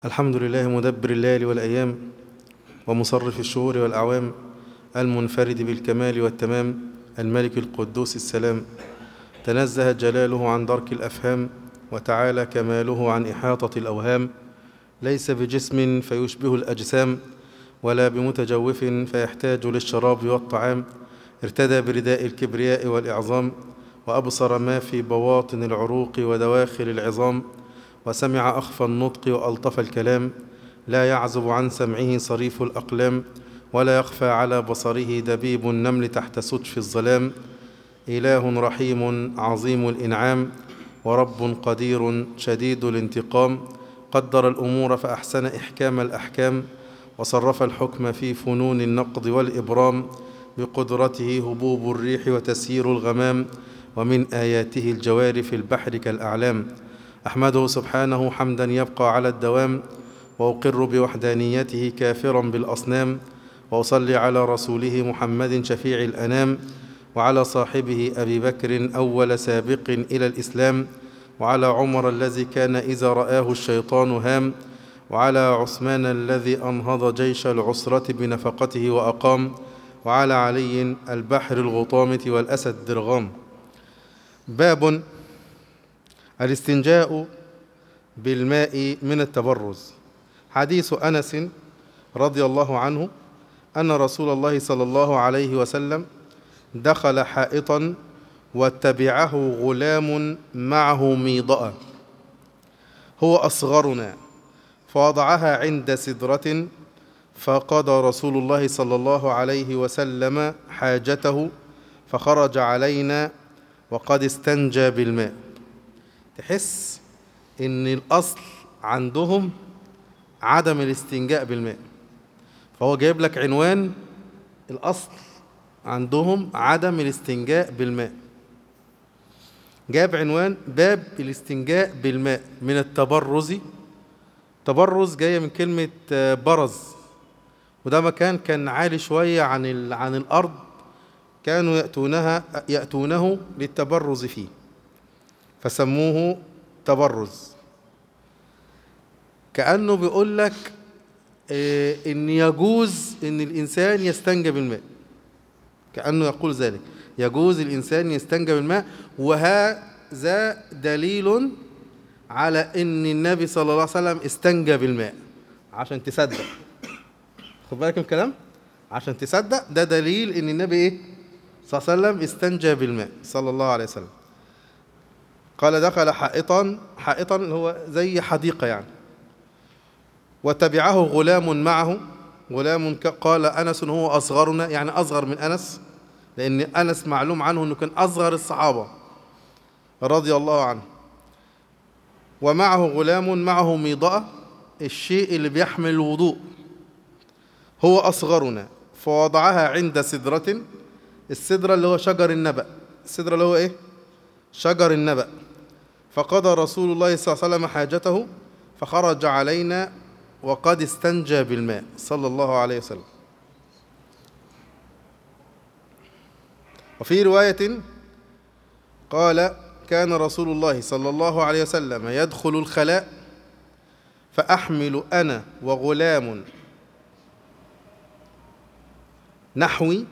الحمد لله مدبر الليل والأيام ومصرف الشهور والأعوام المنفرد بالكمال والتمام الملك القدوس السلام تنزه جلاله عن درك الأفهام وتعالى كماله عن إحاطة الأوهام ليس بجسم فيشبه الأجسام ولا بمتجوف فيحتاج للشراب والطعام ارتدى برداء الكبرياء والإعظام وأبصر ما في بواطن العروق ودواخل العظام وسمع أخفى النطق وألطف الكلام لا يعزب عن سمعه صريف الأقلام ولا يخفى على بصره دبيب النمل تحت سدف الظلام إله رحيم عظيم الإنعام ورب قدير شديد الانتقام قدر الأمور فأحسن إحكام الأحكام وصرف الحكم في فنون النقد والإبرام بقدرته هبوب الريح وتسيير الغمام ومن آياته الجوار في البحر كالأعلام أحمده سبحانه حمدا يبقى على الدوام وأقر بوحدانيته كافرا بالأصنام وأصلي على رسوله محمد شفيع الأنام وعلى صاحبه أبي بكر أول سابق إلى الإسلام وعلى عمر الذي كان إذا رآه الشيطان هام وعلى عثمان الذي أنهض جيش العسرة بنفقته وأقام وعلى علي البحر الغطامة والأسد درغام باب الاستنجاء بالماء من التبرز حديث أنس رضي الله عنه أن رسول الله صلى الله عليه وسلم دخل حائطا واتبعه غلام معه ميضأة هو أصغرنا فوضعها عند سدرة فقضى رسول الله صلى الله عليه وسلم حاجته فخرج علينا وقد استنجى بالماء تحس ان الاصل عندهم عدم الاستنجاء بالماء فهو جايب لك عنوان الاصل عندهم عدم الاستنجاء بالماء جاب عنوان باب الاستنجاء بالماء من التبرز تبرز جايه من كلمه برز وده مكان كان عالي شويه عن عن الارض كانوا ياتونها ياتونه للتبرز فيه فسموه تبرز كأنه بيقول لك إيه إن يجوز إن الإنسان يستنجى بالماء كأنه يقول ذلك يجوز الإنسان يستنجى بالماء وهذا دليل على إن النبي صلى الله عليه وسلم استنجى بالماء عشان تصدق خد بالك من الكلام عشان تصدق ده دليل إن النبي إيه صلى الله عليه وسلم استنجى بالماء صلى الله عليه وسلم قال دخل حائطا حائطا هو زي حديقة يعني وتبعه غلام معه غلام قال أنس هو أصغرنا يعني أصغر من أنس لأن أنس معلوم عنه أنه كان أصغر الصحابة رضي الله عنه ومعه غلام معه ميضأة الشيء اللي بيحمل الوضوء هو أصغرنا فوضعها عند سدرة السدرة اللي هو شجر النبأ السدرة اللي هو إيه؟ شجر النبأ فقضى رسول الله صلى الله عليه وسلم حاجته فخرج علينا وقد استنجى بالماء صلى الله عليه وسلم وفي رواية قال كان رسول الله صلى الله عليه وسلم يدخل الخلاء فأحمل أنا وغلام نحوي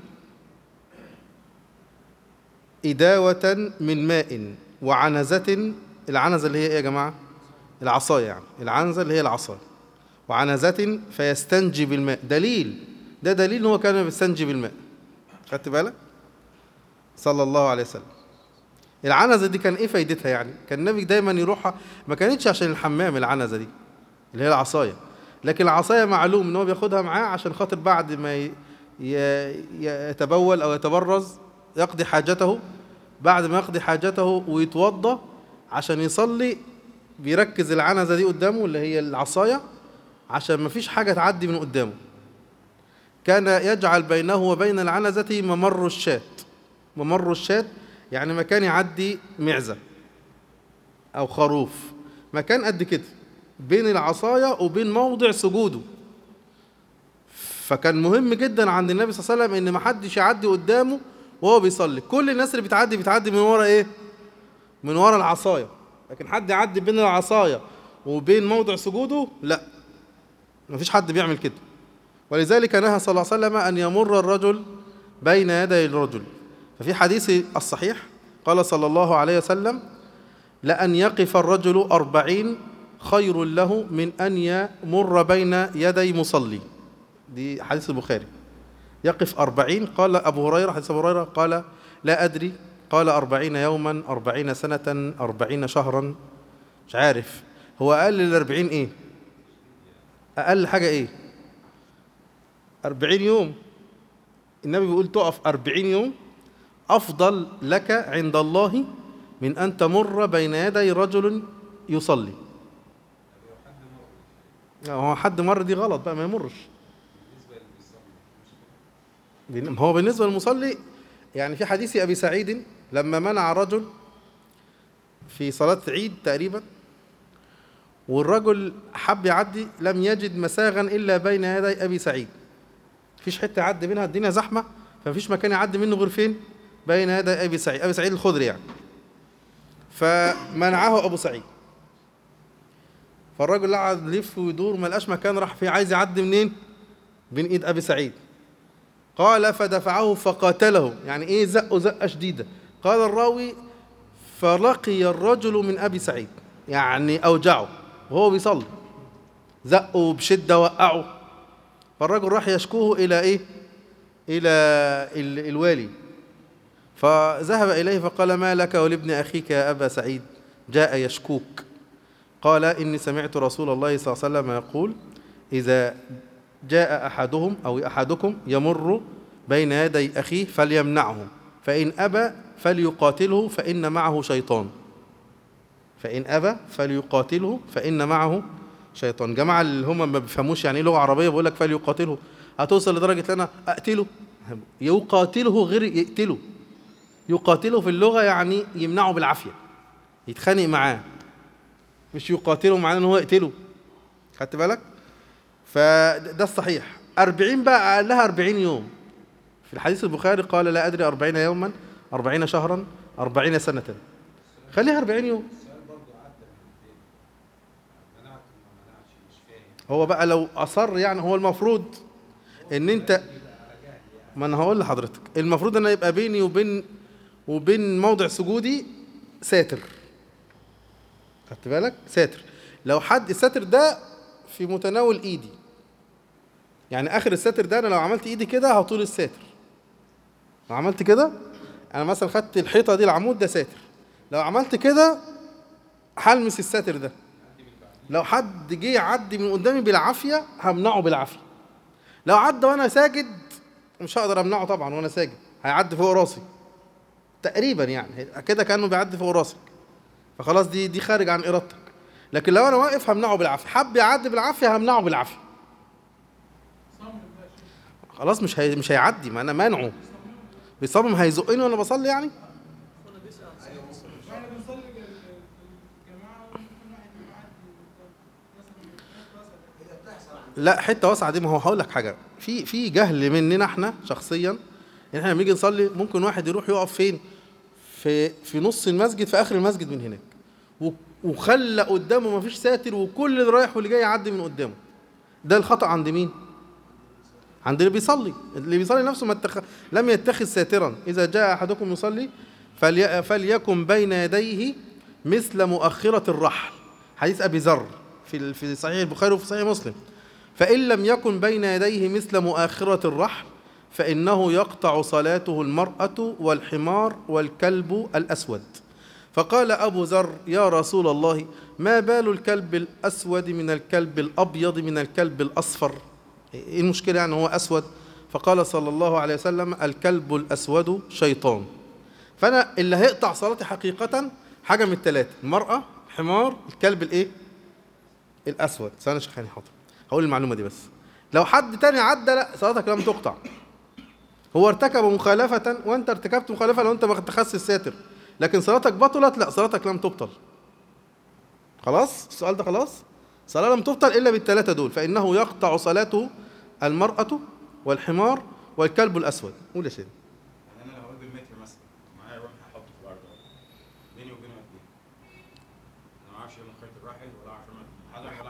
إداوة من ماء وعنزة العنزة اللي هي إيه يا جماعة؟ العصاية يعني العنزة اللي هي العصاية وعنزة فيستنجي بالماء دليل ده دليل إن هو كان بيستنجي بالماء خدت بالك؟ صلى الله عليه وسلم العنزة دي كان إيه فايدتها يعني؟ كان النبي دايما يروحها ما كانتش عشان الحمام العنزة دي اللي هي العصاية لكن العصاية معلوم إن هو بياخدها معاه عشان خاطر بعد ما يتبول أو يتبرز يقضي حاجته بعد ما يقضي حاجته ويتوضا عشان يصلي بيركز العنزه دي قدامه اللي هي العصايه عشان ما فيش حاجه تعدي من قدامه كان يجعل بينه وبين العنزه ممر الشاة ممر الشاة يعني مكان يعدي معزه او خروف مكان قد كده بين العصايه وبين موضع سجوده فكان مهم جدا عند النبي صلى الله عليه وسلم ان ما حدش يعدي قدامه وهو بيصلي كل الناس اللي بتعدي بتعدي من ورا ايه من ورا العصايه لكن حد يعدي بين العصايه وبين موضع سجوده لا مفيش حد بيعمل كده ولذلك نهى صلى الله عليه وسلم أن يمر الرجل بين يدي الرجل ففي حديث الصحيح قال صلى الله عليه وسلم لأن يقف الرجل أربعين خير له من أن يمر بين يدي مصلي دي حديث البخاري يقف أربعين قال أبو هريرة حديث أبو هريرة قال لا أدري قال أربعين يوما أربعين سنة أربعين شهرا مش عارف هو أقل الأربعين إيه أقل حاجة إيه أربعين يوم النبي بيقول تقف أربعين يوم أفضل لك عند الله من أن تمر بين يدي رجل يصلي هو حد مر دي غلط بقى ما يمرش بن- هو بالنسبة للمصلي يعني في حديث أبي سعيد لما منع رجل في صلاة عيد تقريبا والرجل حب يعدي لم يجد مساغا إلا بين يدي أبي سعيد مفيش حتة يعدي منها الدنيا زحمة فمفيش مكان يعدي منه غير فين بين يدي أبي سعيد أبي سعيد الخدري يعني فمنعه أبو سعيد فالراجل قعد يلف ويدور ما لقاش مكان راح فيه عايز يعدي منين بين ايد ابي سعيد قال فدفعه فقاتله يعني ايه زقه زقه شديده قال الراوي فلقي الرجل من ابي سعيد يعني اوجعه وهو بيصلي زقه بشده وقعه فالرجل راح يشكوه الى ايه الى ال- الوالي فذهب اليه فقال ما لك ولابن اخيك يا ابا سعيد جاء يشكوك قال إني سمعت رسول الله صلى الله عليه وسلم يقول إذا جاء أحدهم أو أحدكم يمر بين يدي أخيه فليمنعه فإن أبى فليقاتله فإن معه شيطان فإن أبى فليقاتله فإن معه شيطان جماعة اللي هم ما بيفهموش يعني إيه لغة عربية بقول لك فليقاتله هتوصل لدرجة إن أنا أقتله يقاتله غير يقتله يقاتله في اللغة يعني يمنعه بالعافية يتخانق معاه مش يقاتله معناه ان هو يقتله خدت بالك فده الصحيح أربعين بقى أقلها أربعين يوم في الحديث البخاري قال لا أدري أربعين يوما أربعين شهرا أربعين سنة خليها أربعين يوم هو بقى لو أصر يعني هو المفروض إن أنت ما أنا هقول لحضرتك المفروض إن يبقى بيني وبين وبين موضع سجودي ساتر خدت بالك ساتر لو حد الساتر ده في متناول ايدي يعني اخر الساتر ده انا لو عملت ايدي كده هطول الساتر لو عملت كده انا مثلا خدت الحيطه دي العمود ده ساتر لو عملت كده هلمس الساتر ده لو حد جه يعدي من قدامي بالعافيه همنعه بالعافيه لو عدى وانا ساجد مش هقدر امنعه طبعا وانا ساجد هيعدي فوق راسي تقريبا يعني كده كانه بيعدي فوق راسك فخلاص دي دي خارج عن ارادتك لكن لو انا واقف همنعه بالعافيه حب يعدي بالعافيه همنعه بالعافيه خلاص مش هي مش هيعدي ما انا مانعه بيصمم هيزقني وانا بصلي يعني لا حته واسعه دي ما هو هقول لك حاجه في في جهل مننا احنا شخصيا ان احنا لما نيجي نصلي ممكن واحد يروح يقف فين في في نص المسجد في اخر المسجد من هناك و- وخلى قدامه ما فيش ساتر وكل اللي رايح واللي جاي يعدي من قدامه ده الخطأ عند مين؟ عند اللي بيصلي اللي بيصلي نفسه ما اتخ... لم يتخذ ساترا إذا جاء أحدكم يصلي فلي... فليكن بين يديه مثل مؤخرة الرحل حديث أبي ذر في ال- في صحيح البخاري وفي صحيح مسلم فإن لم يكن بين يديه مثل مؤخرة الرحل فإنه يقطع صلاته المرأة والحمار والكلب الأسود فقال أبو ذر يا رسول الله ما بال الكلب الأسود من الكلب الأبيض من الكلب الأصفر إيه المشكلة يعني هو أسود فقال صلى الله عليه وسلم الكلب الأسود شيطان فأنا اللي هيقطع صلاتي حقيقة حاجة من الثلاثة المرأة حمار الكلب الإيه الأسود ثانية يا شيخاني حاضر هقول المعلومة دي بس لو حد تاني عدى لا صلاتك لم تقطع هو ارتكب مخالفة وانت ارتكبت مخالفة لو انت ما اتخذت الساتر لكن صلاتك بطلت لا صلاتك لم تبطل خلاص السؤال ده خلاص صلاة لم تبطل إلا بالثلاثة دول فإنه يقطع صلاته المرأة والحمار والكلب الأسود قول يا سيدي يعني انا لو راجل متر مثلا معايا رمح احطه في الارض أهو. بيني وبينه قد ايه؟ انا ما اعرفش يوم خيط الراحل ولا اعرف يوم حاجه ولا اعرف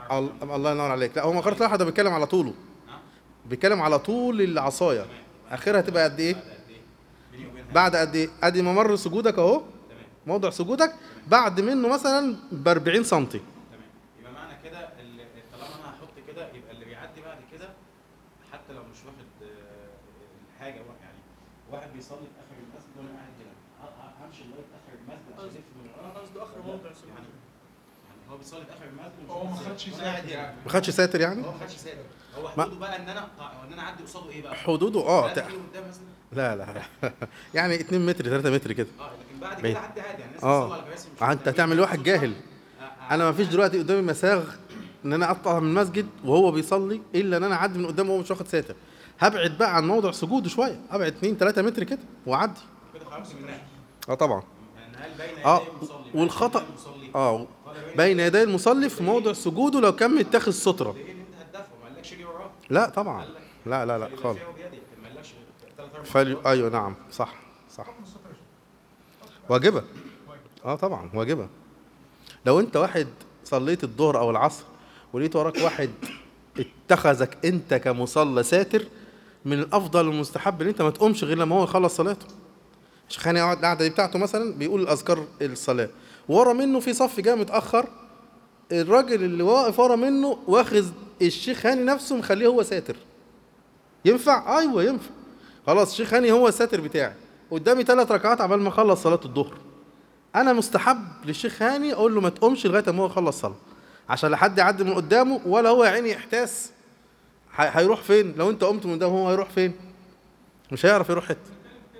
ال- الله ينور عليك لا هو مقارنه الواحد ده بيتكلم على طوله بيتكلم على طول العصايه اخرها تبقى قد ايه بعد قد ايه؟ بيني وبينها بعد قد ايه ادي ممر سجودك اهو تمام موضع سجودك بعد منه مثلا ب 40 سم تمام يبقى معنى كده ال- طالما انا هحط كده يبقى اللي بيعدي بعد كده حتى لو مش واخد آه، الحاجه واحد- يعني واحد بيصلي في اخر المسجد وانا قاعد هنا ه- ه- همشي لغايه اخر المسجد عشان الف من ورا قصده آخر موضع سجود. يعني يعني هو بيصلي في اخر المسجد ومش هو ما واخد خدش ساتر. وأنا قاعد ساتر هنا. يعني. ما خدش ساتر يعني هو ما خدش ساتر هو ما- حدوده بقى ان انا ان انا اعدي قصاده ايه بقى؟ حدوده اه ثلاثة تق- كيلو قدام مثلا لا لا يعني 2 متر 3 متر كده اه لكن بعد بعيد. كده عدي عادي يعني الناس آه. بتصلي على كراسي مش انت محتاجين هتعمل واحد جاهل آه، آه. انا ما فيش دلوقتي قدامي مساغ ان انا اقطع من المسجد وهو بيصلي الا ان انا اعدي من قدامه وهو مش واخد ساتر هبعد بقى عن موضع سجوده شويه ابعد 2 3 متر كده واعدي كده خرجت من الناحيه اه طبعا يعني هل بين اه يدي المصلي والخطا بين يدي المصلي اه قال بين يدي المصلي في موضع سجوده لو كان متاخذ ستره ليه ان انت هتدافع ما قالكش ليه وراه لا طبعا قال لك لا لا لا فليدافعه خالص بيدي ما قالكش ثلاث اربع فل... خطوات. ايوه نعم صح صح واجبه اه طبعا واجبه لو انت واحد صليت الظهر او العصر ولقيت وراك واحد اتخذك انت كمصلى ساتر من الافضل والمستحب ان انت ما تقومش غير لما هو يخلص صلاته الشيخ هاني يقعد القعده دي بتاعته مثلا بيقول الاذكار الصلاه ورا منه في صف جاي متاخر الراجل اللي واقف ورا منه واخذ الشيخ هاني نفسه مخليه هو ساتر ينفع ايوه ينفع خلاص الشيخ هاني هو الساتر بتاعي قدامي ثلاث ركعات عبال ما اخلص صلاه الظهر انا مستحب للشيخ هاني اقول له ما تقومش لغايه ما هو يخلص صلاه عشان لا حد يعدي من قدامه ولا هو يا عيني يحتاس ه- هيروح فين لو انت قمت من قدامه هو هيروح فين مش هيعرف يروح حته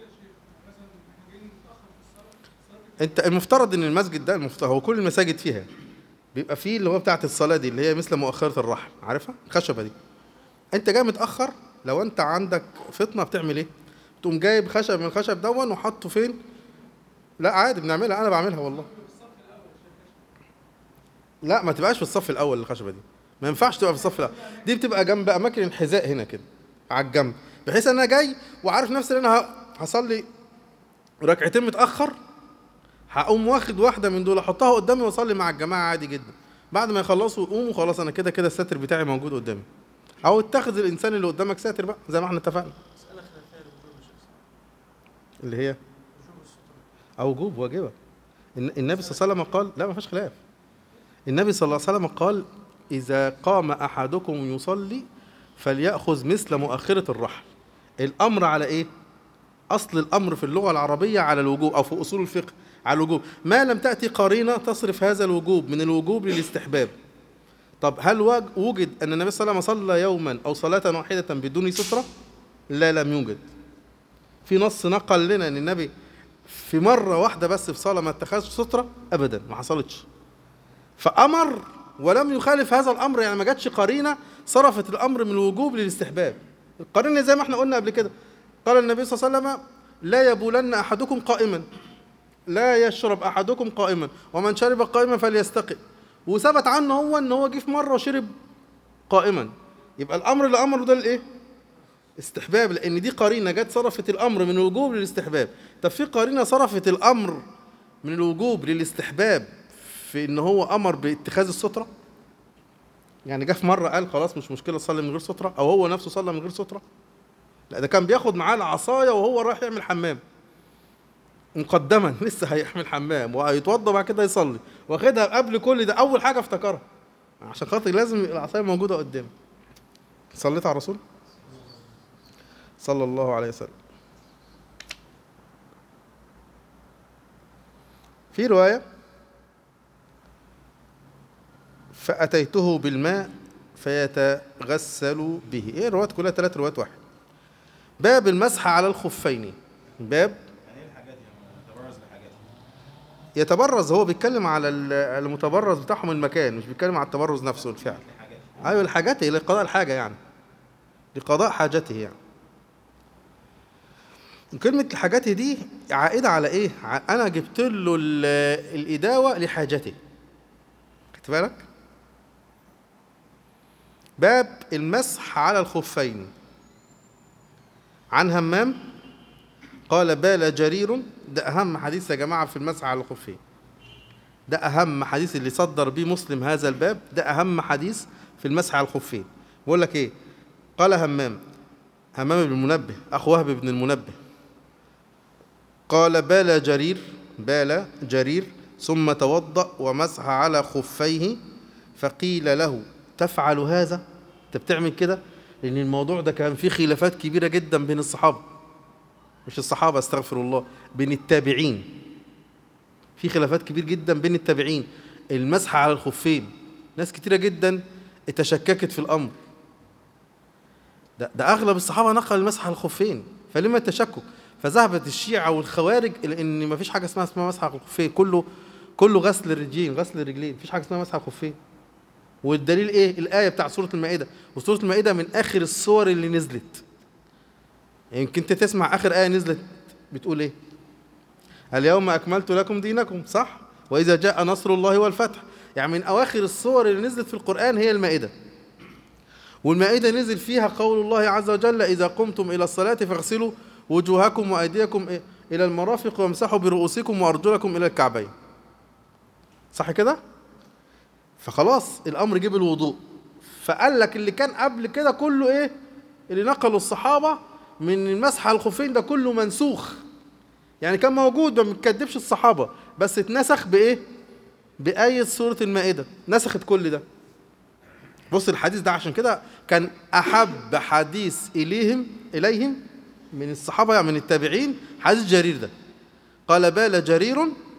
انت المفترض ان المسجد ده المفترض هو كل المساجد فيها بيبقى فيه اللي هو بتاعه الصلاه دي اللي هي مثل مؤخره الرحم عارفها الخشبه دي انت جاي متاخر لو انت عندك فطنه بتعمل ايه تقوم جايب خشب من الخشب دون وحطه فين لا عادي بنعملها انا بعملها والله لا ما تبقاش في الصف الاول الخشبه دي ما ينفعش تبقى في الصف الاول دي بتبقى جنب اماكن الحذاء هنا كده على الجنب بحيث ان انا جاي وعارف نفسي ان انا ه- هصلي ركعتين متاخر هقوم واخد واحده من دول احطها قدامي واصلي مع الجماعه عادي جدا بعد ما يخلصوا يقوموا خلاص انا كده كده الساتر بتاعي موجود قدامي او اتخذ الانسان اللي قدامك ساتر بقى زي ما احنا اتفقنا مسألة خلافية لوجوب الشخص اللي هي وجوب السترة او وجوب واجبه الن- النبي صلى الله عليه وسلم قال لا ما فيش خلاف النبي صلى الله عليه وسلم قال اذا قام احدكم يصلي فليأخذ مثل مؤخرة الرحل الامر على ايه اصل الامر في اللغه العربيه على الوجوب او في اصول الفقه على الوجوب ما لم تاتي قرينه تصرف هذا الوجوب من الوجوب للاستحباب طب هل وج- وجد ان النبي صلى الله عليه وسلم صلى يوما او صلاه واحده بدون ستره لا لم يوجد في نص نقل لنا ان النبي في مره واحده بس في صلاه ما اتخذش ستره ابدا ما حصلتش فامر ولم يخالف هذا الامر يعني ما جاتش قرينه صرفت الامر من الوجوب للاستحباب القرينه زي ما احنا قلنا قبل كده قال النبي صلى الله عليه وسلم لا يبولن احدكم قائما لا يشرب احدكم قائما ومن شرب قائما فليستقي وثبت عنه هو ان هو جه في مره وشرب قائما يبقى الامر اللي امره ده الايه استحباب لان دي قرينه جت صرفت الامر من الوجوب للاستحباب طب في قرينه صرفت الامر من الوجوب للاستحباب في ان هو امر باتخاذ الستره يعني جه في مره قال خلاص مش مشكله صلي من غير ستره او هو نفسه صلى من غير ستره لا ده كان بياخد معاه العصايه وهو رايح يعمل حمام مقدما لسه هيعمل حمام وهيتوضى بعد كده يصلي واخدها قبل كل ده اول حاجه افتكرها عشان خاطر لازم العصايه موجوده قدامي صليت على الرسول صلى الله عليه وسلم في روايه فاتيته بالماء فيتغسل به ايه الروايات كلها ثلاث روايات واحد باب المسح على الخفين باب يعني ايه الحاجات دي تبرز لحاجات يتبرز هو بيتكلم على ال- المتبرز بتاعهم المكان مش بيتكلم على التبرز نفسه الفعل لحاجات ايوه الحاجات هي لقضاء الحاجه يعني لقضاء حاجته يعني كلمة الحاجات دي عائدة على ايه؟ ع- انا جبت له ال- الاداوة لحاجته. خدت بالك؟ باب المسح على الخفين. عن همام قال بال جرير ده اهم حديث يا جماعة في المسح على الخفين. ده أهم حديث اللي صدر به مسلم هذا الباب ده أهم حديث في المسح على الخفين بقول لك إيه قال همام همام بن المنبه أخو وهب بن المنبه قال بال جرير بال جرير ثم توضأ ومسح على خفيه فقيل له تفعل هذا انت بتعمل كده لان الموضوع ده كان فيه خلافات كبيره جدا بين الصحابه مش الصحابه استغفر الله بين التابعين في خلافات كبير جدا بين التابعين المسح على الخفين ناس كتيره جدا اتشككت في الامر ده, ده اغلب الصحابه نقل المسح على الخفين فلما التشكك فذهبت الشيعه والخوارج الى ان ما فيش حاجه اسمها اسمها مسح على الخفين كله كله غسل الرجلين غسل الرجلين مفيش حاجه اسمها مسح على الخفين والدليل ايه الايه بتاع سوره المائده وسوره المائده من اخر السور اللي نزلت يمكن انت تسمع اخر ايه نزلت بتقول ايه اليوم اكملت لكم دينكم صح واذا جاء نصر الله والفتح يعني من اواخر السور اللي نزلت في القران هي المائده والمائده نزل فيها قول الله عز وجل اذا قمتم الى الصلاه فاغسلوا وجوهكم وايديكم إيه؟ الى المرافق وامسحوا برؤوسكم وارجلكم الى الكعبين صح كده فخلاص الامر جه بالوضوء فقال لك اللي كان قبل كده كله ايه اللي نقلوا الصحابه من المسح على الخفين ده كله منسوخ يعني كان موجود ما بتكدبش الصحابه بس اتنسخ بايه بآية سورة المائدة نسخت كل ده بص الحديث ده عشان كده كان أحب حديث إليهم إليهم من الصحابة يعني من التابعين حديث جرير ده قال بال جرير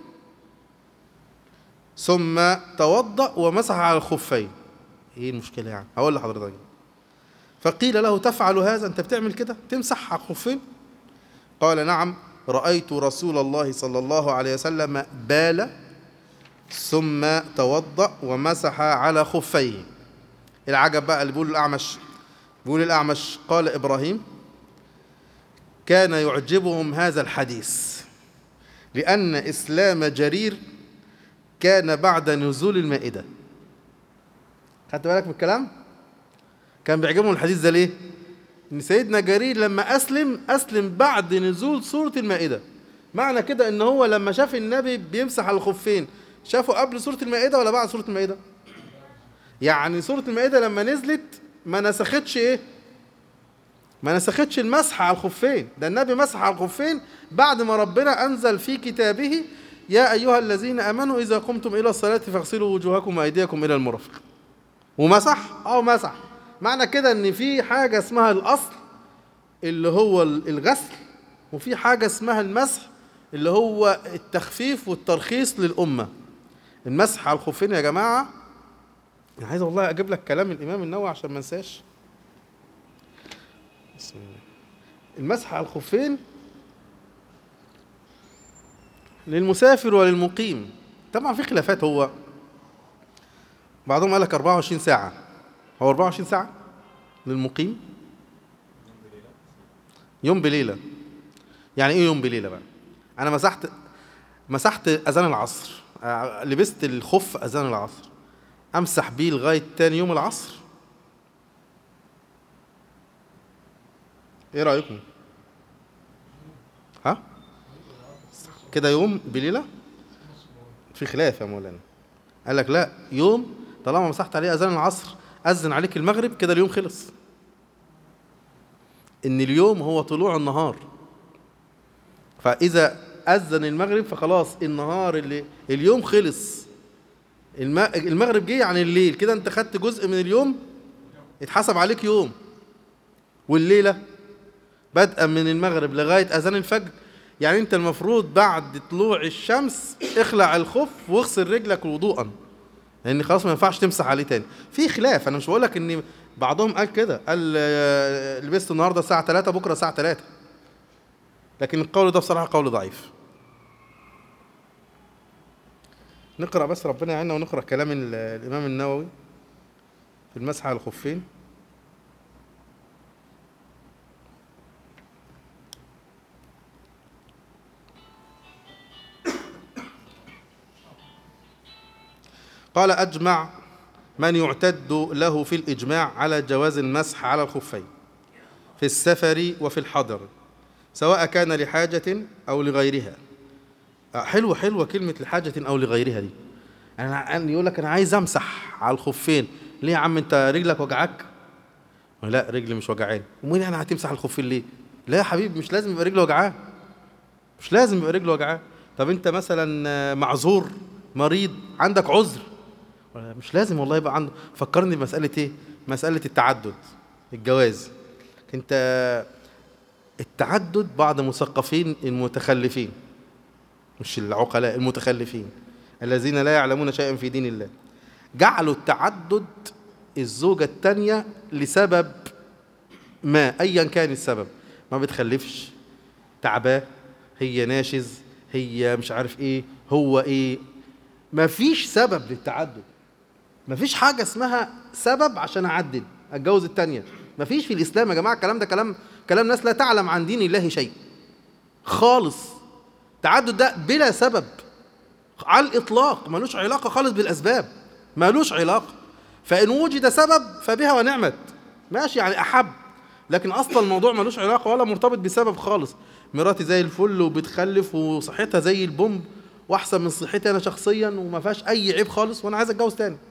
ثم توضأ ومسح على الخفين ايه المشكلة يعني هقول لحضرتك فقيل له تفعل هذا انت بتعمل كده تمسح على الخفين قال نعم رأيت رسول الله صلى الله عليه وسلم بال ثم توضأ ومسح على خفيه العجب بقى اللي بيقول الأعمش بيقول الأعمش قال إبراهيم كان يعجبهم هذا الحديث لأن إسلام جرير كان بعد نزول المائدة خدت بالك من الكلام؟ كان بيعجبهم الحديث ده ليه؟ إن سيدنا جرير لما أسلم أسلم بعد نزول سورة المائدة معنى كده إن هو لما شاف النبي بيمسح على الخفين شافه قبل سورة المائدة ولا بعد سورة المائدة؟ يعني سورة المائدة لما نزلت ما نسختش إيه؟ ما نسختش المسح على الخفين ده النبي مسح على الخفين بعد ما ربنا أنزل في كتابه يا أيها الذين آمنوا إذا قمتم إلى الصلاة فاغسلوا وجوهكم وأيديكم إلى المرافق ومسح أو مسح معنى كده إن في حاجة اسمها الأصل اللي هو الغسل وفي حاجة اسمها المسح اللي هو التخفيف والترخيص للأمة المسح على الخفين يا جماعة أنا عايز والله أجيب لك كلام الإمام النووي عشان ما انساش بسم الله المسح على الخفين للمسافر وللمقيم طبعا في خلافات هو بعضهم قال لك 24 ساعة هو 24 ساعة للمقيم يوم بليلة يعني ايه يوم بليلة بقى انا مسحت مسحت اذان العصر آه، لبست الخف اذان العصر امسح بيه لغاية تاني يوم العصر ايه رأيكم ها كده يوم بليلة في خلاف يا مولانا قال لك لا يوم طالما مسحت عليه اذان العصر اذن عليك المغرب كده اليوم خلص ان اليوم هو طلوع النهار فاذا اذن المغرب فخلاص النهار اللي اليوم خلص الم- المغرب جه عن الليل كده انت خدت جزء من اليوم اتحسب عليك يوم والليله بدءا من المغرب لغايه اذان الفجر يعني انت المفروض بعد طلوع الشمس اخلع الخف واغسل رجلك وضوءا لان خلاص ما ينفعش تمسح عليه تاني في خلاف انا مش بقول لك ان بعضهم قال كده قال آه، لبست النهارده الساعه 3 بكره الساعه 3 لكن القول ده بصراحه قول ضعيف نقرا بس ربنا يعيننا ونقرا كلام ال- الامام النووي في المسح على الخفين قال أجمع من يعتد له في الإجماع على جواز المسح على الخفين في السفر وفي الحضر سواء كان لحاجة أو لغيرها آه، حلوة حلوة كلمة لحاجة أو لغيرها دي انا أنا يقول لك انا عايز امسح على الخفين ليه يا عم انت رجلك وجعك لا رجلي مش وجعاني امال انا هتمسح الخفين ليه لا يا حبيبي مش لازم يبقى رجله وجعاه مش لازم يبقى رجله وجعاه طب انت مثلا آه، معذور مريض عندك عذر مش لازم والله يبقى عنده فكرني بمساله ايه مساله التعدد الجواز انت التعدد بعض مثقفين المتخلفين مش العقلاء المتخلفين الذين لا يعلمون شيئا في دين الله جعلوا التعدد الزوجة التانية لسبب ما أيا كان السبب ما بتخلفش تعباه هي ناشز هي مش عارف ايه هو ايه مفيش سبب للتعدد مفيش حاجة اسمها سبب عشان أعدد أتجوز التانية مفيش في الإسلام يا جماعة الكلام ده كلام كلام ناس لا تعلم عن دين الله شيء خالص التعدد ده بلا سبب على الإطلاق ملوش علاقة خالص بالأسباب ملوش علاقة فإن وجد سبب فبها ونعمت ماشي يعني أحب لكن أصلا الموضوع ملوش علاقة ولا مرتبط بسبب خالص مراتي زي الفل وبتخلف وصحتها زي البومب وأحسن من صحتي أنا شخصيا وما فيهاش أي عيب خالص وأنا عايز أتجوز تاني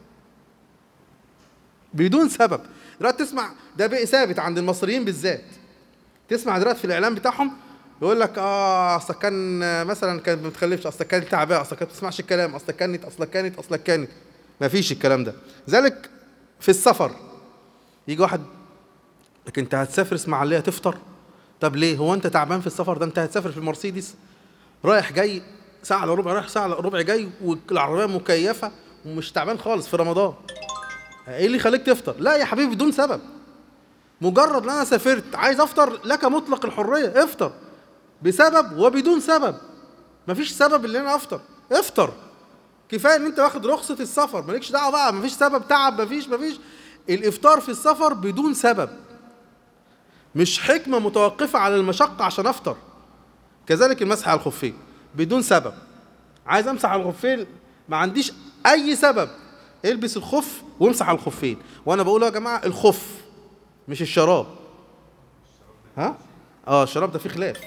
بدون سبب دلوقتي تسمع ده بقى ثابت عند المصريين بالذات تسمع دلوقتي في الاعلام بتاعهم يقول لك اه اصل كان آه، مثلا كانت ما بتخلفش اصل كانت تعبانه اصل كانت ما بتسمعش الكلام اصل كانت اصل كانت اصل كانت ما فيش الكلام ده ذلك في السفر يجي واحد لكن انت هتسافر اسماعيليه تفطر طب ليه هو انت تعبان في السفر ده انت هتسافر في المرسيدس رايح جاي ساعه الا ربع رايح ساعه الا ربع جاي والعربيه مكيفه ومش تعبان خالص في رمضان ايه اللي يخليك تفطر لا يا حبيبي بدون سبب مجرد ان انا سافرت عايز افطر لك مطلق الحريه افطر بسبب وبدون سبب مفيش سبب ان انا افطر افطر كفايه ان انت واخد رخصه السفر مالكش دعوه بقى مفيش سبب تعب مفيش مفيش الافطار في السفر بدون سبب مش حكمه متوقفه على المشقه عشان افطر كذلك المسح على الخفين بدون سبب عايز امسح على الخفين ما عنديش اي سبب البس الخف وامسح على الخفين وانا بقول يا جماعه الخف مش الشراب ها اه الشراب ده فيه خلاف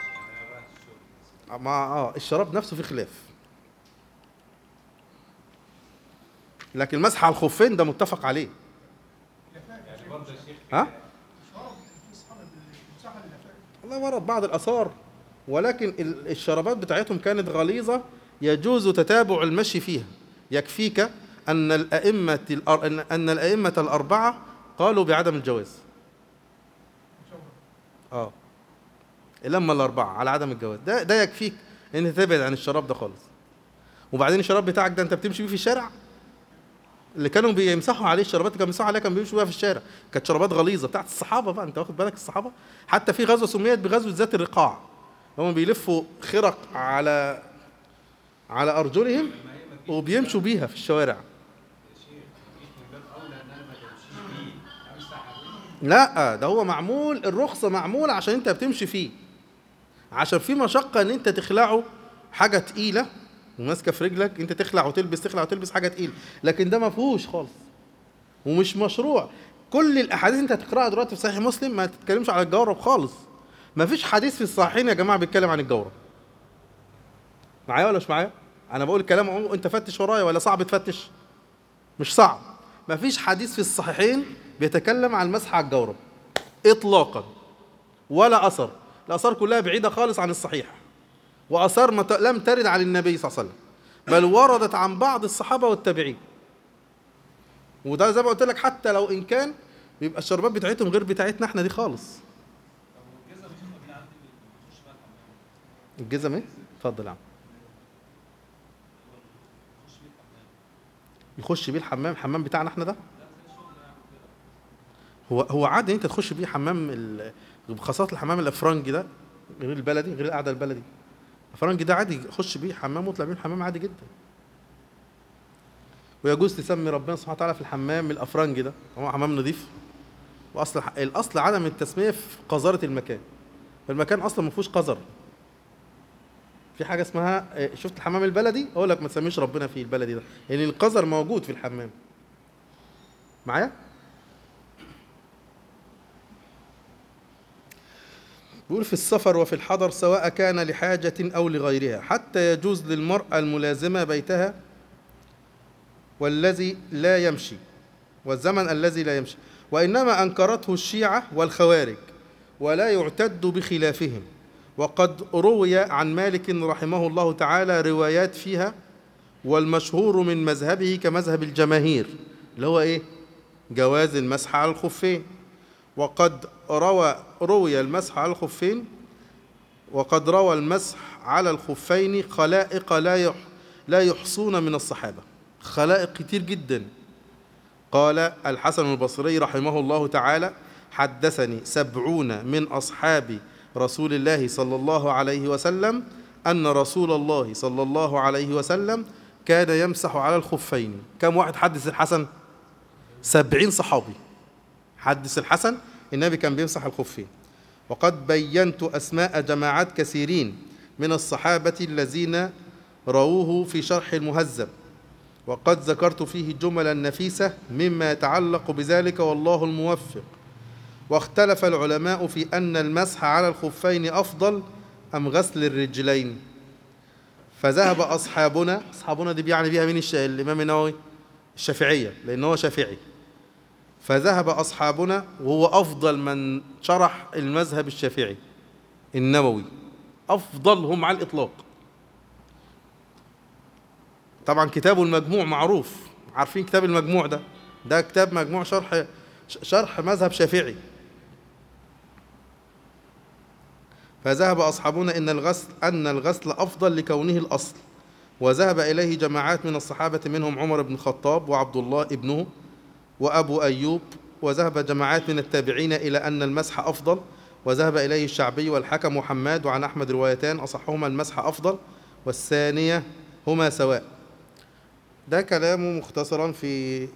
ما اه الشراب نفسه فيه خلاف لكن المسح على الخفين ده متفق عليه ها والله ورد بعض الآثار ولكن ال- الشرابات بتاعتهم كانت غليظة يجوز تتابع المشي فيها يكفيك أن الأئمة الأر- أن- أن الأئمة الأربعة قالوا بعدم الجواز اه لما الأربعة على عدم الجواز ده ده يكفيك إن أنت تبعد عن الشراب ده خالص وبعدين الشراب بتاعك ده أنت بتمشي بيه في الشارع اللي كانوا بيمسحوا عليه الشرابات اللي كانوا بيمسحوا عليها كانوا بيمشوا بيها في الشارع كانت شرابات غليظه بتاعت الصحابه بقى انت واخد بالك الصحابه حتى في غزوه سميت بغزوه ذات الرقاع هم بيلفوا خرق على على ارجلهم وبيمشوا بيها في الشوارع لا ده هو معمول الرخصه معموله عشان انت بتمشي فيه عشان في مشقه ان انت تخلعه حاجه تقيله وماسكه في رجلك انت تخلع وتلبس تخلع وتلبس حاجه تقيله لكن ده ما فيهوش خالص ومش مشروع كل الاحاديث انت هتقراها دلوقتي في صحيح مسلم ما تتكلمش على الجورب خالص ما فيش حديث في الصحيحين يا جماعه بيتكلم عن الجورب معايا ولا مش معايا انا بقول الكلام عمو انت فتش ورايا ولا صعب تفتش مش صعب ما فيش حديث في الصحيحين بيتكلم عن المسح على الجورب اطلاقا ولا اثر الاثار كلها بعيده خالص عن الصحيح واثار مت... لم ترد عن النبي صلى الله عليه وسلم بل وردت عن بعض الصحابه والتابعين وده زي ما قلت لك حتى لو ان كان بيبقى الشربات بتاعتهم غير بتاعتنا احنا دي خالص الجزم ايه اتفضل يا عم يخش بيه الحمام الحمام بتاعنا احنا ده هو هو عادي انت تخش بيه حمام ال- خاصة الحمام الافرنجي ده غير البلدي غير القعده البلدي الافرنجي ده عادي خش بيه حمام واطلع بيه الحمام عادي جدا ويجوز تسمي ربنا سبحانه وتعالى في الحمام الافرنجي ده هو حمام نظيف واصل الاصل عدم التسميه في قذاره المكان المكان اصلا ما فيهوش قذر في حاجه اسمها آه، شفت الحمام البلدي اقول لك ما تسميش ربنا فيه البلدي ده لان يعني القذر موجود في الحمام معايا بيقول في السفر وفي الحضر سواء كان لحاجة أو لغيرها حتى يجوز للمرأة الملازمة بيتها والذي لا يمشي والزمن الذي لا يمشي وإنما أنكرته الشيعة والخوارج ولا يعتد بخلافهم وقد روي عن مالك رحمه الله تعالى روايات فيها والمشهور من مذهبه كمذهب الجماهير اللي هو إيه؟ جواز المسح على الخفين وقد روى روي المسح على الخفين وقد روى المسح على الخفين خلائق لا يح لا يحصون من الصحابة خلائق كتير جدا قال الحسن البصري رحمه الله تعالى حدثني سبعون من أصحاب رسول الله صلى الله عليه وسلم أن رسول الله صلى الله عليه وسلم كان يمسح على الخفين كم واحد حدث الحسن سبعين صحابي حدث الحسن النبي كان بيمسح الخفين وقد بينت أسماء جماعات كثيرين من الصحابة الذين رووه في شرح المهذب وقد ذكرت فيه جملا نفيسة مما يتعلق بذلك والله الموفق واختلف العلماء في أن المسح على الخفين أفضل أم غسل الرجلين فذهب أصحابنا أصحابنا دي بيعني بيها مين الش- الإمام النووي الشافعية لأن هو شافعي فذهب أصحابنا وهو أفضل من شرح المذهب الشافعي النووي أفضلهم على الإطلاق طبعا كتابه المجموع معروف عارفين كتاب المجموع ده ده كتاب مجموع شرح شرح مذهب شافعي فذهب أصحابنا إن الغسل أن الغسل أفضل لكونه الأصل وذهب إليه جماعات من الصحابة منهم عمر بن الخطاب وعبد الله ابنه وأبو أيوب وذهب جماعات من التابعين إلى أن المسح أفضل وذهب إليه الشعبي والحكم وحماد وعن أحمد روايتان أصحهما المسح أفضل والثانية هما سواء ده كلامه مختصرا في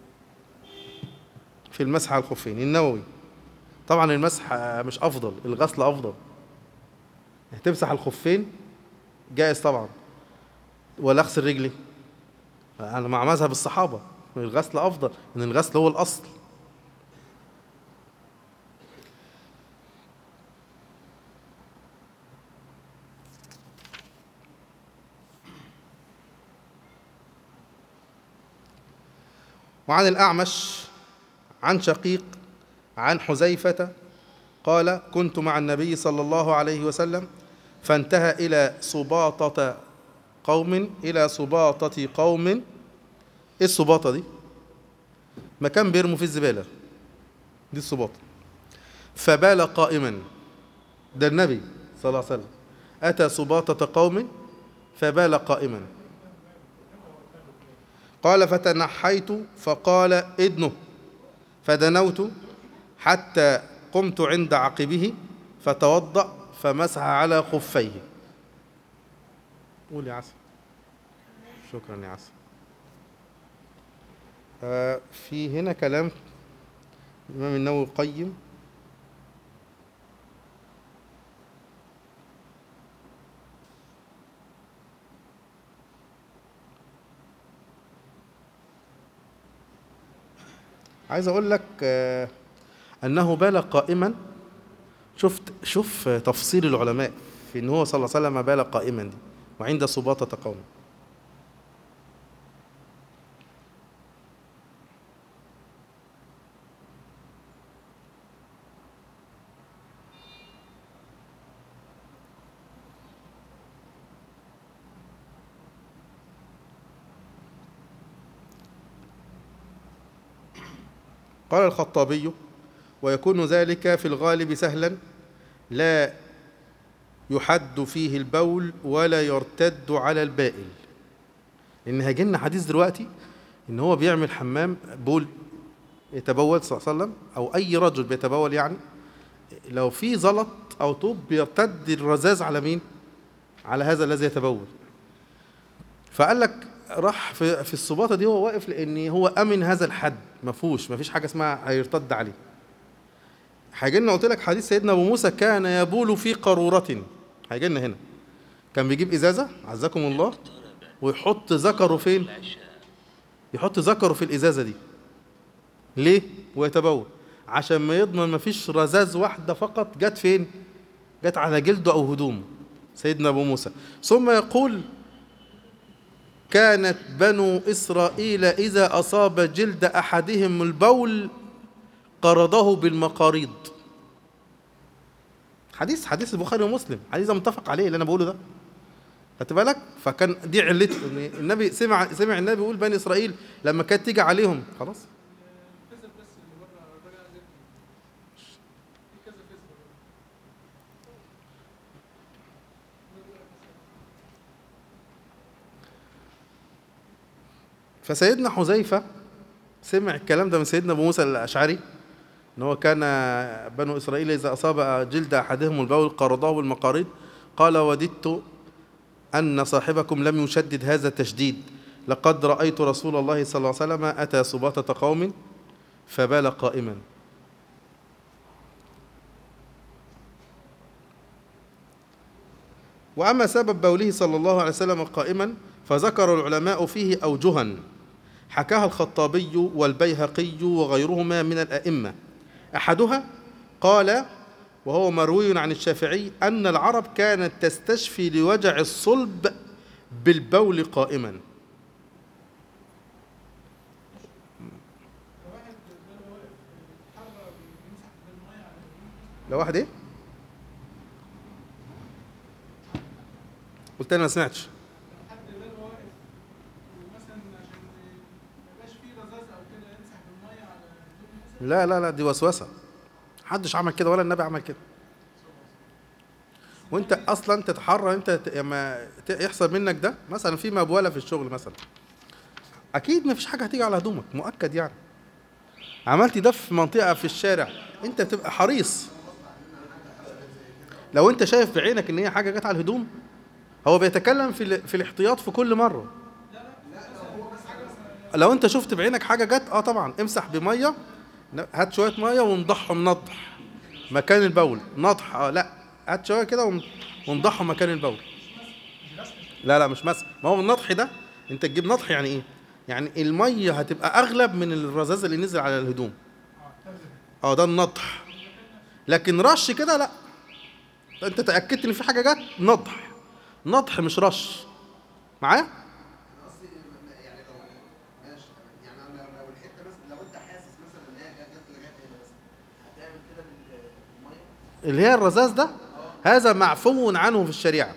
في المسح على الخفين النووي طبعا المسح مش أفضل الغسل أفضل تمسح الخفين جائز طبعا ولا اغسل رجلي انا مع مذهب الصحابه الغسل افضل ان الغسل هو الاصل وعن الأعمش عن شقيق عن حذيفة قال كنت مع النبي صلى الله عليه وسلم فانتهى إلى سباطة قوم إلى سباطة قوم إيه السباطة دي؟ مكان بيرموا فيه الزبالة دي السباطة فبال قائما ده النبي صلى الله عليه وسلم أتى سباطة قوم فبال قائما قال فتنحيت فقال ادنه فدنوت حتى قمت عند عقبه فتوضأ فمسح على خفيه قول يا عسل شكرا يا عسل آه في هنا كلام الإمام النووي قيم عايز اقول لك آه انه بال قائما شفت شوف تفصيل العلماء في ان هو صلى الله عليه وسلم بال قائما دي وعند سباطة قوم قال الخطابي ويكون ذلك في الغالب سهلا لا يحد فيه البول ولا يرتد على البائل لان هيجيلنا حديث دلوقتي ان هو بيعمل حمام بول يتبول صلى الله عليه وسلم او اي رجل بيتبول يعني لو في زلط او طوب بيرتد الرذاذ على مين على هذا الذي يتبول فقال لك راح في في السباطه دي هو واقف لان هو امن هذا الحد ما فيهوش ما فيش حاجه اسمها هيرتد عليه هيجي لنا قلت لك حديث سيدنا ابو موسى كان يبول في قاروره هيجي لنا هنا كان بيجيب ازازه عزكم الله ويحط ذكره فين يحط ذكره في الازازه دي ليه ويتبول عشان ما يضمن ما فيش رذاذ واحده فقط جت فين جت على جلده او هدومه سيدنا ابو موسى ثم يقول كانت بنو إسرائيل إذا أصاب جلد أحدهم البول قرضه بالمقاريض حديث حديث البخاري ومسلم حديث ده متفق عليه اللي أنا بقوله ده خدت بالك فكان دي علته إن النبي سمع سمع النبي بيقول بني إسرائيل لما كانت تيجي عليهم خلاص كذا بس اللي بره الراجل عايز يفهم. في كذا كذا فسيدنا حذيفة سمع الكلام ده من سيدنا أبو موسى الأشعري إن هو كان بنو إسرائيل إذا أصاب جلد أحدهم البول قرضه بالمقاريض قال وددت أن صاحبكم لم يشدد هذا التشديد لقد رأيت رسول الله صلى الله عليه وسلم أتى سباطة قوم فبال قائما وأما سبب بوله صلى الله عليه وسلم قائما فذكر العلماء فيه أوجها حكاها الخطابي والبيهقي وغيرهما من الأئمة أحدها قال وهو مروي عن الشافعي أن العرب كانت تستشفي لوجع الصلب بالبول قائما واحد ده واقف يتحرى بيمسح بالميه على لو واحد ايه؟ قلت انا ما سمعتش حد ده واقف ومثلا عشان ما يبقاش فيه رذاذ او كده يمسح بالميه على هدوم مثلا لا لا لا دي وسوسه محدش عمل كده ولا النبي عمل كده وانت اصلا تتحرى انت ت- لما ت- يحصل منك ده مثلا في مبوله في الشغل مثلا اكيد ما فيش حاجه هتيجي على هدومك مؤكد يعني عملت ده في منطقه في الشارع انت بتبقى حريص لو انت شايف بعينك ان هي حاجه جت على الهدوم هو بيتكلم في ال- في الاحتياط في كل مره لو انت شفت بعينك حاجه جت اه طبعا امسح بميه ن- هات شويه ميه ونضحهم نضح مكان البول نضح اه لا هات شويه كده ون- ونضحهم مكان البول لا لا مش مسح ما هو النضح ده انت تجيب نضح يعني ايه يعني الميه هتبقى اغلب من الرذاذ اللي نزل على الهدوم اه ده النضح لكن رش كده لا انت تاكدت ان في حاجه جت نضح نضح مش رش معايا قصدي يعني لو ماشي يعني لو لو الحته مثلا لو انت حاسس مثلا ان هي جت لغايه هنا مثلا هتعمل كده بالميه اللي هي الرذاذ ده هذا معفو عنه في الشريعة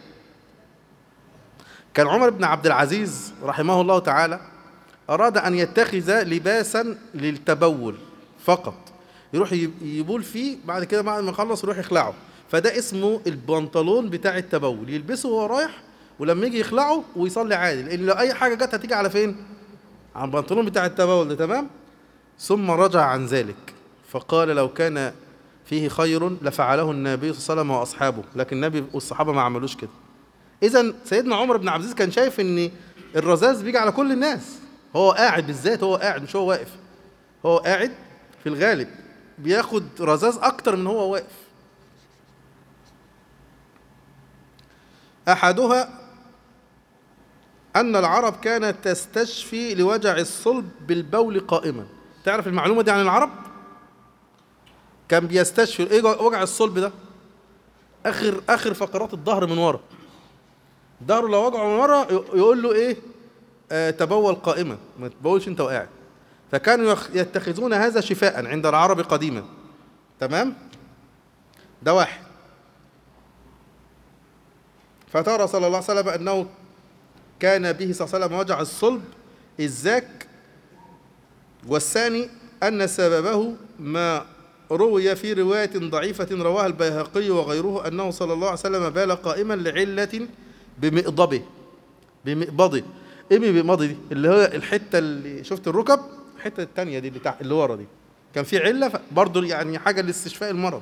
كان عمر بن عبد العزيز رحمه الله تعالى أراد أن يتخذ لباسا للتبول فقط يروح يب- يبول فيه بعد كده بعد ما يخلص يروح يخلعه فده اسمه البنطلون بتاع التبول يلبسه وهو رايح ولما يجي يخلعه ويصلي عادي لأن لو أي حاجة جت هتيجي على فين؟ على البنطلون بتاع التبول ده تمام؟ ثم رجع عن ذلك فقال لو كان فيه خير لفعله النبي صلى الله عليه وسلم واصحابه لكن النبي والصحابه ما عملوش كده اذا سيدنا عمر بن عبد العزيز كان شايف ان الرذاذ بيجي على كل الناس هو قاعد بالذات هو قاعد مش هو واقف هو قاعد في الغالب بياخد رذاذ اكتر من هو واقف احدها ان العرب كانت تستشفي لوجع الصلب بالبول قائما تعرف المعلومه دي عن العرب كان بيستشفي ايه وجع الصلب ده اخر اخر فقرات الظهر من ورا ظهره لو وجعه من ورا ي- يقول له ايه آه تبول قائما ما تبولش انت وقاعد فكانوا يخ- يتخذون هذا شفاء عند العرب قديما تمام ده واحد فترى صلى الله عليه وسلم انه كان به صلى الله عليه وسلم وجع الصلب الذاك والثاني أن سببه ما روي في رواية ضعيفة رواها البيهقي وغيره أنه صلى الله عليه وسلم بال قائما لعلة بمئضبه بمئبضه ايه بمئبضه دي اللي هو الحتة اللي شفت الركب الحتة التانية دي اللي تحت اللي ورا دي كان في علة برضه يعني حاجة لاستشفاء المرض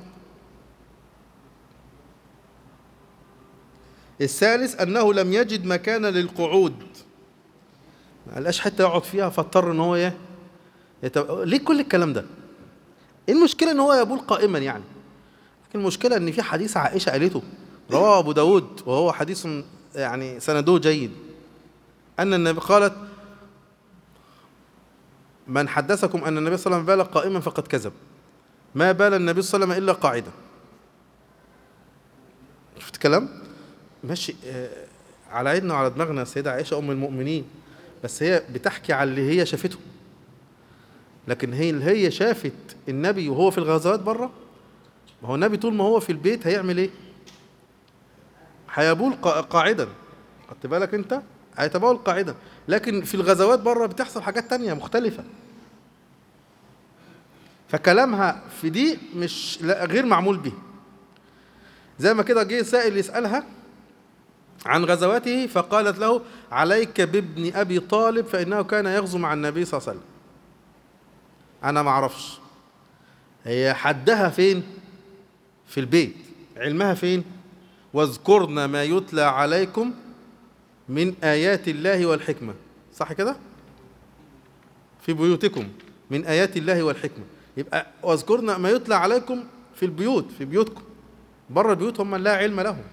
الثالث أنه لم يجد مكانا للقعود ما لقاش حتة يقعد فيها فاضطر ان هو ايه يتب... ليه كل الكلام ده؟ ايه المشكلة ان هو يبول قائما يعني؟ لكن المشكلة ان في حديث عائشة قالته رواه ابو داود وهو حديث يعني سنده جيد ان النبي قالت من حدثكم ان النبي صلى الله عليه وسلم بال قائما فقد كذب ما بال النبي صلى الله عليه وسلم الا قاعدا شفت كلام؟ ماشي آه، على عيننا وعلى دماغنا السيدة عائشة أم المؤمنين بس هي بتحكي على اللي هي شافته لكن هي اللي هي شافت النبي وهو في الغزوات بره ما هو النبي طول ما هو في البيت هيعمل ايه هيبول قا- قاعدا خدت بالك انت هيتبول قاعدا لكن في الغزوات بره بتحصل حاجات تانية مختلفة فكلامها في دي مش لا غير معمول به زي ما كده جه سائل يسألها عن غزواته فقالت له عليك بابن ابي طالب فانه كان يغزو مع النبي صلى الله عليه وسلم انا ما اعرفش هي حدها فين في البيت علمها فين واذكرن ما يتلى عليكم من ايات الله والحكمه صح كده في بيوتكم من ايات الله والحكمه يبقى واذكرن ما يتلى عليكم في البيوت في بيوتكم بره البيوت هم لا علم لهم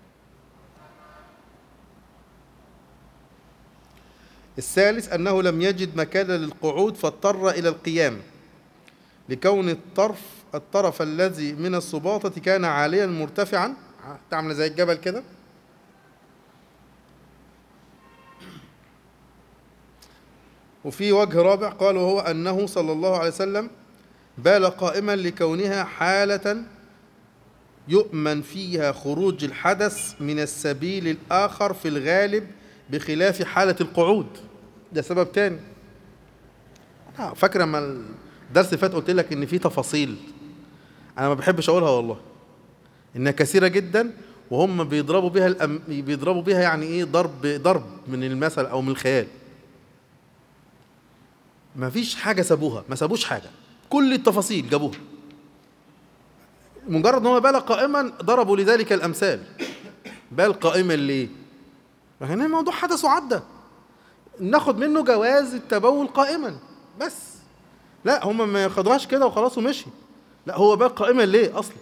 الثالث أنه لم يجد مكانا للقعود فاضطر إلى القيام لكون الطرف الطرف الذي من السباطة كان عاليا مرتفعا تعمل زي الجبل كده وفي وجه رابع قال وهو أنه صلى الله عليه وسلم بال قائما لكونها حالة يؤمن فيها خروج الحدث من السبيل الآخر في الغالب بخلاف حالة القعود ده سبب تاني أنا فاكر لما الدرس اللي فات قلت لك إن في تفاصيل أنا ما بحبش أقولها والله إنها كثيرة جدا وهم بيضربوا بها الأم... بيضربوا بها يعني إيه ضرب ضرب من المثل أو من الخيال ما فيش حاجة سابوها ما سابوش حاجة كل التفاصيل جابوها مجرد ان هو بال قائما ضربوا لذلك الامثال بال قائما ليه لكن الموضوع حدث وعدى ناخد منه جواز التبول قائما بس لا هم ما ياخدوهاش كده وخلاص ومشي لا هو بال قائما ليه اصلا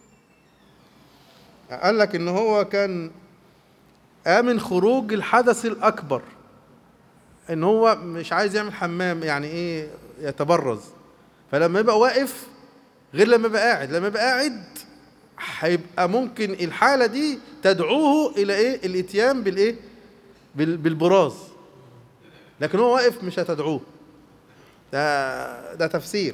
قال لك ان هو كان امن خروج الحدث الاكبر ان هو مش عايز يعمل حمام يعني ايه يتبرز فلما يبقى واقف غير لما يبقى قاعد لما يبقى قاعد هيبقى ممكن الحالة دي تدعوه إلى إيه؟ الإتيان بالإيه؟ بال- بالبراز لكن هو واقف مش هتدعوه ده ده تفسير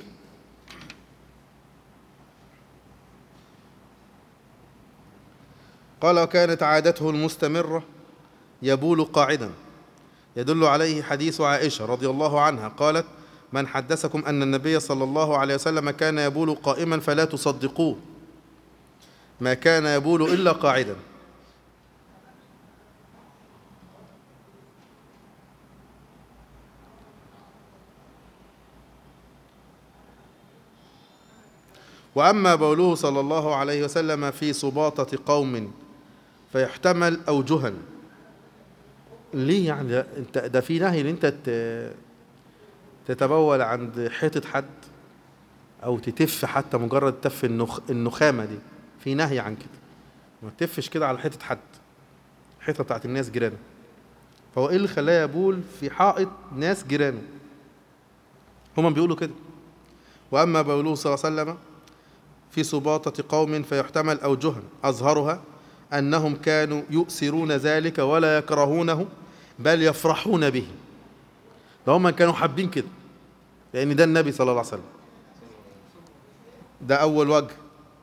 قال وكانت عادته المستمرة يبول قاعدا يدل عليه حديث عائشة رضي الله عنها قالت من حدثكم أن النبي صلى الله عليه وسلم كان يبول قائما فلا تصدقوه ما كان يبول إلا قاعدا وأما بوله صلى الله عليه وسلم في سباطة قوم فيحتمل أوجها ليه يعني ده انت ده في نهي ان انت ت- تتبول عند حيطة حد او تتف حتى مجرد تف النخ النخامة دي في نهي عن كده ما تتفش كده على حيطة حد الحيطة بتاعت الناس جيرانه فهو ايه اللي خلاه يبول في حائط ناس جيرانه هما بيقولوا كده واما بوله صلى الله عليه وسلم في سباطة قوم فيحتمل أوجها أظهرها أنهم كانوا يؤثرون ذلك ولا يكرهونه بل يفرحون به ده هم كانوا حابين كده لأن ده النبي صلى الله عليه وسلم ده أول وجه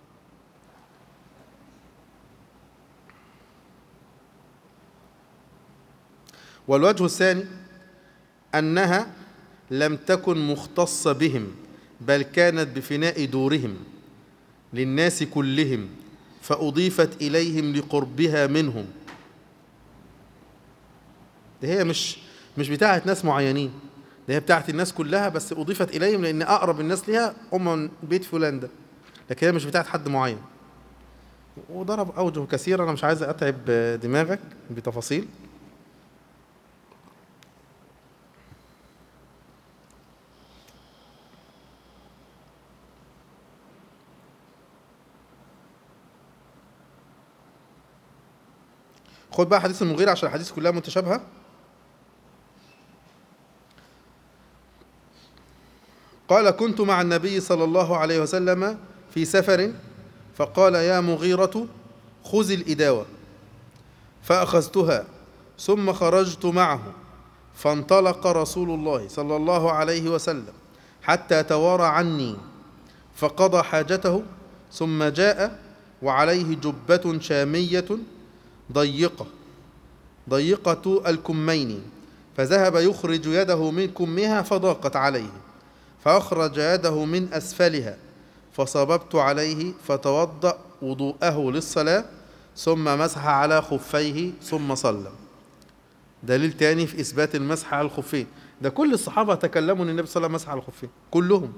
والوجه الثاني أنها لم تكن مختصة بهم بل كانت بفناء دورهم للناس كلهم فأضيفت إليهم لقربها منهم ده هي مش مش بتاعت ناس معينين ده هي بتاعت الناس كلها بس أضيفت إليهم لأن أقرب الناس ليها هم من بيت فلان ده لكن هي مش بتاعت حد معين وضرب أوجه كثيرة أنا مش عايز أتعب دماغك بتفاصيل خد بقى حديث المغيرة عشان الحديث كلها متشابهة قال كنت مع النبي صلى الله عليه وسلم في سفر فقال يا مغيرة خذ الإداوة فأخذتها ثم خرجت معه فانطلق رسول الله صلى الله عليه وسلم حتى توارى عني فقضى حاجته ثم جاء وعليه جبة شامية ضيقة ضيقة الكمين فذهب يخرج يده من كمها فضاقت عليه فأخرج يده من أسفلها فصببت عليه فتوضأ وضوءه للصلاة ثم مسح على خفيه ثم صلى دليل تاني في إثبات المسح على الخفين ده كل الصحابة تكلموا أن النبي صلى الله عليه وسلم مسح على الخفين كلهم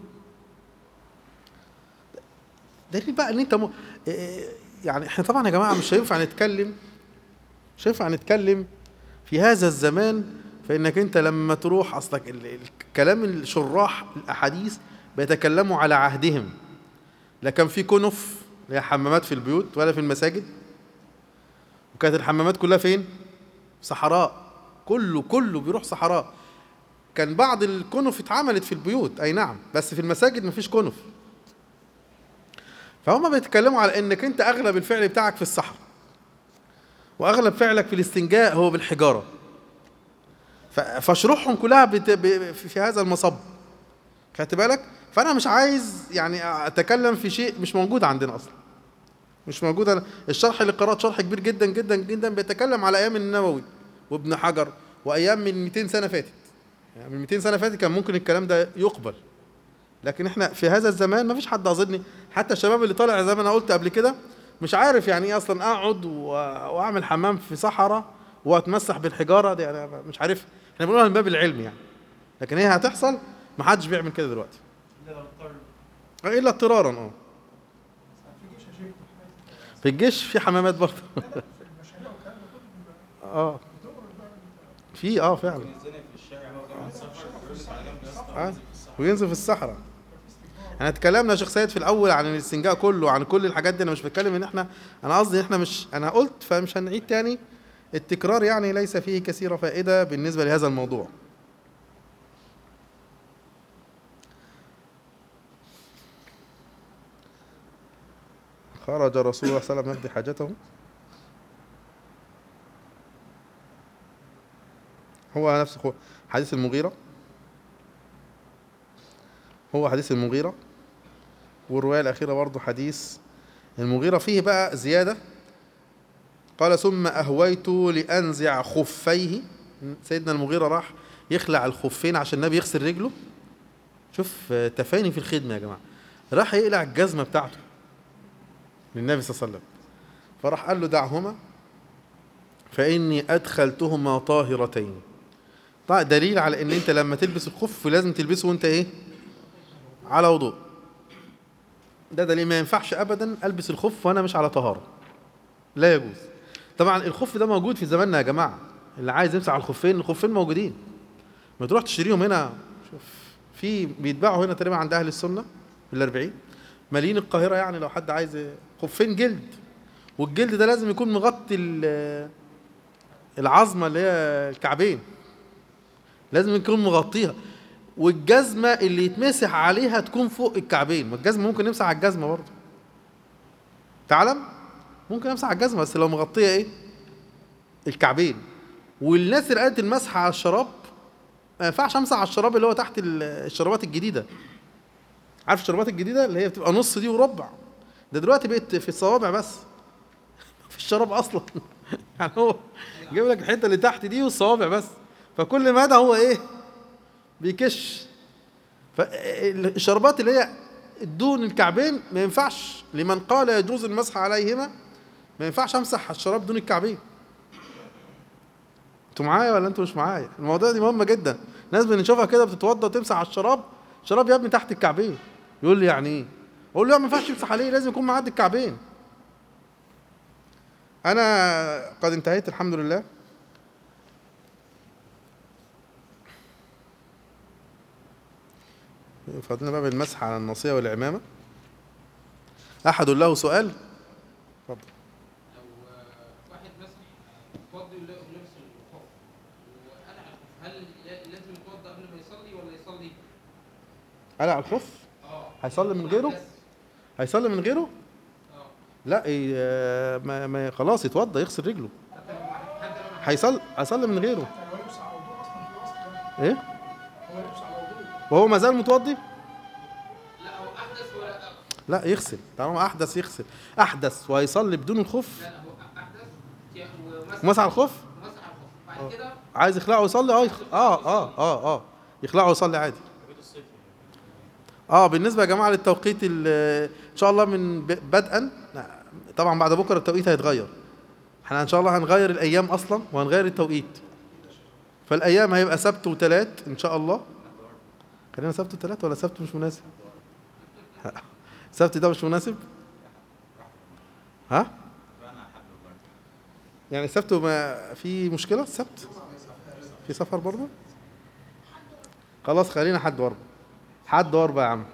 دليل بقى ان انت م... إيه- يعني احنا طبعا يا جماعه مش هينفع نتكلم مش هينفع نتكلم في هذا الزمان فانك انت لما تروح اصلك ال- ال- كلام الشراح الاحاديث بيتكلموا على عهدهم لا كان في كنف اللي هي حمامات في البيوت ولا في المساجد وكانت الحمامات كلها فين؟ صحراء كله كله بيروح صحراء كان بعض الكنف اتعملت في البيوت اي نعم بس في المساجد مفيش كنف فهم بيتكلموا على انك انت اغلب الفعل بتاعك في الصحراء واغلب فعلك في الاستنجاء هو بالحجاره ف- فشروحهم كلها بت... ب... في في هذا المصب خدت بالك فانا مش عايز يعني اتكلم في شيء مش موجود عندنا اصلا مش موجود أنا الشرح اللي قرات شرح كبير جدا جدا جدا بيتكلم على ايام النووي وابن حجر وايام من 200 سنه فاتت يعني من 200 سنه فاتت كان ممكن الكلام ده يقبل لكن احنا في هذا الزمان ما فيش حد اظني حتى الشباب اللي طالع زي ما انا قلت قبل كده مش عارف يعني ايه اصلا اقعد و- واعمل حمام في صحراء واتمسح بالحجاره دي انا مش عارف احنا بنقولها من باب العلم يعني لكن هي هتحصل ما حدش بيعمل كده دلوقتي الا اضطرارا اه في الجيش في حمامات برضه اه في اه فعلا يتزنق في الشارع هو جاي من السفر يقول على جنب يا اسطى آه. وينزل في الصحراء احنا اتكلمنا يا شيخ سيد في الاول عن الاستنجاء كله عن كل الحاجات دي انا مش بتكلم ان احنا انا قصدي ان احنا مش انا قلت فمش هنعيد تاني التكرار يعني ليس فيه كثير فائده بالنسبه لهذا الموضوع خرج رسول الله صلى الله عليه وسلم يقضي حاجته هو نفسه هو حديث المغيرة هو حديث المغيرة والرواية الأخيرة برضه حديث المغيرة فيه بقى زيادة قال ثم أهويت لأنزع خفيه سيدنا المغيرة راح يخلع الخفين عشان النبي يغسل رجله شوف آه، تفاني في الخدمة يا جماعة راح يقلع الجزمة بتاعته للنبي صلى الله عليه وسلم فراح قال له دعهما فإني أدخلتهما طاهرتين طيب دليل على ان انت لما تلبس الخف لازم تلبسه وانت ايه على وضوء ده دليل ما ينفعش ابدا البس الخف وانا مش على طهاره لا يجوز طبعا الخف ده موجود في زماننا يا جماعه اللي عايز يمسح على الخفين الخفين موجودين ما تروح تشتريهم هنا شوف في بيتباعوا هنا تقريبا عند اهل السنه في الأربعين مالين القاهره يعني لو حد عايز خفين جلد والجلد ده لازم يكون مغطي ال- العظمه اللي هي الكعبين لازم يكون مغطيها والجزمه اللي يتمسح عليها تكون فوق الكعبين ما الجزمه ممكن نمسح على الجزمه برضه تعلم ممكن امسح على الجزمه بس لو مغطيه ايه الكعبين والناس اللي قالت المسح على الشراب ما ينفعش امسح على الشراب اللي هو تحت ال- الشرابات الجديده عارف الشرابات الجديده اللي هي بتبقى نص دي وربع ده دلوقتي بقت في الصوابع بس في الشراب اصلا يعني هو جايب لك الحته اللي تحت دي والصوابع بس فكل مدى هو ايه بيكش فالشربات اللي هي دون الكعبين ما ينفعش لمن قال يجوز المسح عليهما ما ينفعش امسح على الشراب دون الكعبين انتوا معايا ولا انتوا مش معايا الموضوع دي مهمه جدا ناس بنشوفها كده بتتوضى وتمسح على الشراب شراب يا ابني تحت الكعبين يقول لي يعني ايه اقول له لا ما ينفعش تمسح عليه لازم يكون معدي الكعبين انا قد انتهيت الحمد لله فضلنا بقى بالمسح على الناصية والعمامة أحد له سؤال اتفضل لو آه، واحد مثلا اتوضى ولابس الخف وقلع الخف هل لا- لازم يتوضى قبل ما يصلي ولا يصلي؟ قلع الخف اه هيصلي من غيره بس. هيصلي من غيره اه لا ي- آه، ما, ما خلاص يتوضى يغسل رجله حتى لو حتى لو هيصلي هيصلي من غيره لو يلبس على وضوء اصلا في ايه هو لبس على وضوء وهو ما زال متوضي لا هو احدث ولا لا يغسل طالما احدث يغسل احدث ويصلي بدون الخف لا لا هو احدث يا- ومسح مسح على الخف مسح على الخف بعد كده عايز يخلعه ويصلي اه يخ- اه اه اه اه يخلعه ويصلي عادي اه بالنسبه يا جماعه للتوقيت ال- ان شاء الله من ب- بدءا لا، طبعا بعد بكره التوقيت هيتغير احنا ان شاء الله هنغير الايام اصلا وهنغير التوقيت فالايام هيبقى سبت وثلاث ان شاء الله خلينا سبت وثلاث ولا سبت مش مناسب سبت ده مش مناسب ها يعني السبت ما في مشكله السبت في سفر برضه خلاص خلينا حد واربع حد واربع يا عم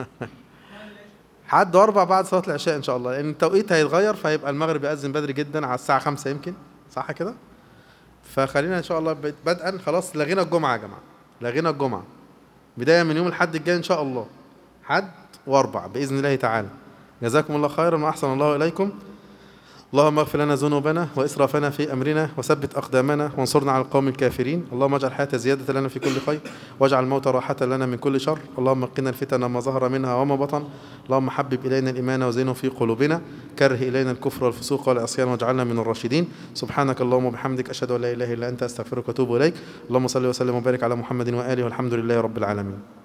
حد واربع بعد صلاه العشاء ان شاء الله لان التوقيت هيتغير فهيبقى المغرب يأذن بدري جدا على الساعه 5 يمكن صح كده فخلينا ان شاء الله بد- بدءا خلاص لغينا الجمعه يا جماعه لغينا الجمعه بدايه من يوم الحد الجاي ان شاء الله حد واربع باذن الله تعالى جزاكم الله خيرا واحسن الله اليكم اللهم اغفر لنا ذنوبنا واسرافنا في امرنا وثبت اقدامنا وانصرنا على القوم الكافرين اللهم اجعل الحياه زياده لنا في كل خير واجعل الموت راحه لنا من كل شر اللهم قنا الفتن ما ظهر منها وما بطن اللهم حبب الينا الايمان وزينه في قلوبنا كره الينا الكفر والفسوق والعصيان واجعلنا من الراشدين سبحانك اللهم وبحمدك اشهد ان لا اله الا انت استغفرك واتوب اليك اللهم صل وسلم وبارك على محمد واله والحمد لله رب العالمين